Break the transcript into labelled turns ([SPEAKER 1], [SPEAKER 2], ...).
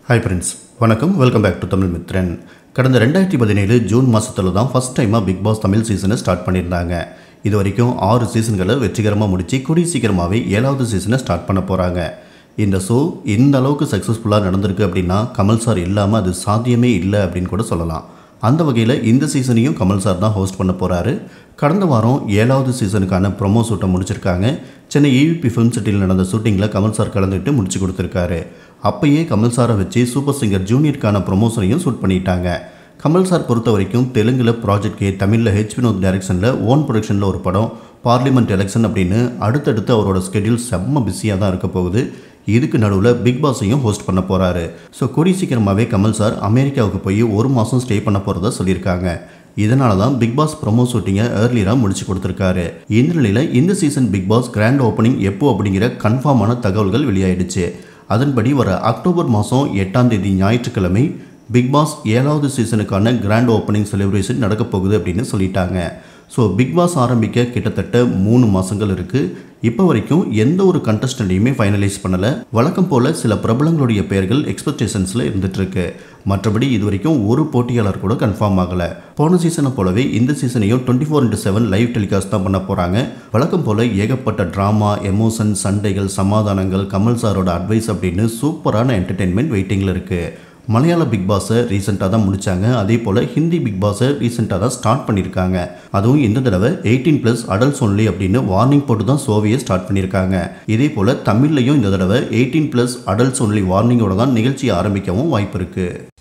[SPEAKER 1] hi friends வணக்கம் welcome back to Tamil Mithran கடந்த ரெண்டாயிரத்தி பதினேழு ஜூன் மாதத்தில் தான் ஃபஸ்ட் டைமாக பிக் பாஸ் தமிழ் சீசனை ஸ்டார்ட் பண்ணியிருந்தாங்க இது வரைக்கும் ஆறு சீசன்களை வெற்றிகரமாக முடித்து கூடிய சீக்கிரமாகவே ஏழாவது சீசனை ஸ்டார்ட் பண்ண போகிறாங்க இந்த ஷோ இந்த அளவுக்கு சக்ஸஸ்ஃபுல்லாக நடந்திருக்கு அப்படின்னா கமல் சார் இல்லாமல் அது சாத்தியமே இல்லை அப்படின்னு கூட சொல்லலாம் அந்த வகையில் இந்த சீசனையும் கமல் சார் தான் ஹோஸ்ட் பண்ண போகிறாரு கடந்த வாரம் ஏழாவது சீசனுக்கான ப்ரொமோ ஷூட்டை முடிச்சிருக்காங்க சென்னை ஏவிபி ஃபிலிம் சிட்டியில் நடந்த ஷூட்டிங்கில் கமல் சார் கலந்துட்டு முடிச்சு கொடுத்துருக்காரு அப்பயே கமல் சாரை வச்சு சூப்பர் சிங்கர் ஜூனியருக்கான ப்ரொமோஷனையும் ஷூட் பண்ணிட்டாங்க கமல் சார் பொறுத்த வரைக்கும் தெலுங்கில் ப்ராஜெக்ட் கே தமிழில் ஹெச் வினோத் டைரக்ஷனில் ஓன் ப்ரொடக்ஷனில் ஒரு படம் பார்லிமெண்ட் எலெக்ஷன் அப்படின்னு அடுத்தடுத்து அவரோட ஸ்கெடியூல் செம்ம பிஸியாக தான் இருக்க போகுது இதுக்கு நடுவில் பிக் பாஸையும் ஹோஸ்ட் பண்ண போகிறாரு ஸோ கூடிய சீக்கிரமாகவே கமல் சார் அமெரிக்காவுக்கு போய் ஒரு மாதம் ஸ்டே பண்ண போகிறதா சொல்லியிருக்காங்க இதனால தான் பிக் பாஸ் ப்ரொமோ ஷூட்டிங்கை ஏர்லியராக முடிச்சு கொடுத்துருக்காரு இந்த நிலையில் இந்த season Bigg Boss grand opening எப்போ அப்படிங்கிற கன்ஃபார்மான தகவல்கள் வெளியாயிடுச்சு அதன்படி வர அக்டோபர் மாதம் எட்டாம் தேதி ஞாயிற்றுக்கிழமை பிக் பாஸ் ஏழாவது சீசனுக்கான கிராண்ட் ஓப்பனிங் செலிப்ரேஷன் நடக்க போகுது அப்படின்னு சொல்லிட்டாங்க ஸோ பிக் பாஸ் ஆரம்பிக்க கிட்டத்தட்ட மூணு மாதங்கள் இருக்குது இப்போ வரைக்கும் எந்த ஒரு கண்டஸ்டண்ட்டையுமே ஃபைனலைஸ் பண்ணலை வழக்கம் போல் சில பிரபலங்களுடைய பெயர்கள் எக்ஸ்பெக்டேஷன்ஸில் இருந்துகிட்ருக்கு மற்றபடி இது வரைக்கும் ஒரு போட்டியாளர் கூட கன்ஃபார்ம் ஆகலை போன சீசனை போலவே இந்த சீசனையும் twenty four into seven live telecast தான் பண்ண போகிறாங்க வழக்கம் போல் ஏகப்பட்ட ட்ராமா எமோஷன் சண்டைகள் சமாதானங்கள் கமல் சாரோட அட்வைஸ் அப்படின்னு சூப்பரான என்டர்டெயின்மெண்ட் வெயிட்டிங்கில் இருக்குது மலையாள பிக் பாஸை ரீசெண்டாக தான் முடித்தாங்க அதே போல் ஹிந்தி பிக் பாஸை ரீசெண்டாக தான் ஸ்டார்ட் பண்ணியிருக்காங்க அதுவும் இந்த தடவை எயிட்டீன் ப்ளஸ் அடல்ட்ஸ் ஒன்லி அப்படின்னு வார்னிங் போட்டு தான் ஷோவையை ஸ்டார்ட் பண்ணியிருக்காங்க இதே போல் தமிழ்லையும் இந்த தடவை எயிட்டீன் ப்ளஸ் அடல்ட்ஸ் ஒன்லி வார்னிங்கோட தான் நிகழ்ச்சி ஆரம்பிக்கவும் வாய்ப்பு இருக்குது